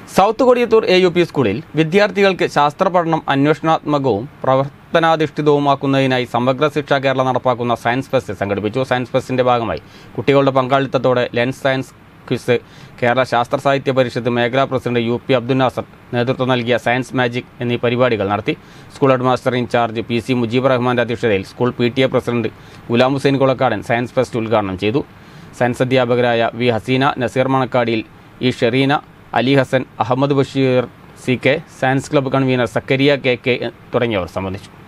south Kodiyathur A U P സ്കൂളിൽ വിദ്യാർത്ഥികൾക്ക് ശാസ്ത്ര പഠനം അന്വേഷണാത്മകവും പ്രവർത്തനാധിഷ്ഠിതവുമാക്കുന്നതിനായി സമഗ്ര ശിക്ഷ കേരള നടപ്പാക്കുന്ന സയൻസ് ഫെസ്റ്റ് സംഘടിപ്പിച്ചു സയൻസ് ഫെസ്റ്റിന്റെ ഭാഗമായി കുട്ടികളുടെ പങ്കാളിത്തത്തോടെ ലെൻസ് സയൻസ് ക്വിസ് കേരള ശാസ്ത്ര സാഹിത്യ പരിഷത്ത് മേഖലാ president U P Abdul Nasar നേതൃത്വം നൽകിയ സയൻസ് മാജിക് എന്നീ പരിപാടികൾ നടത്തി school head master in-charge P C Mujeeb റഹ്മാന്റെ അധ്യക്ഷതയിൽ school P T A president Ghulam Hussain Kulakkadan science fest ഉദ്ഘാടനം ചെയ്തു സയൻസ് അധ്യാപകരായ വി ഹസീന നസീർ മണക്കാടിയിൽ E Sherina Ali Hasan Ahammed Basheer C K science club convener Sakkariya K K തുടങ്ങിയവർ സംബന്ധിച്ചു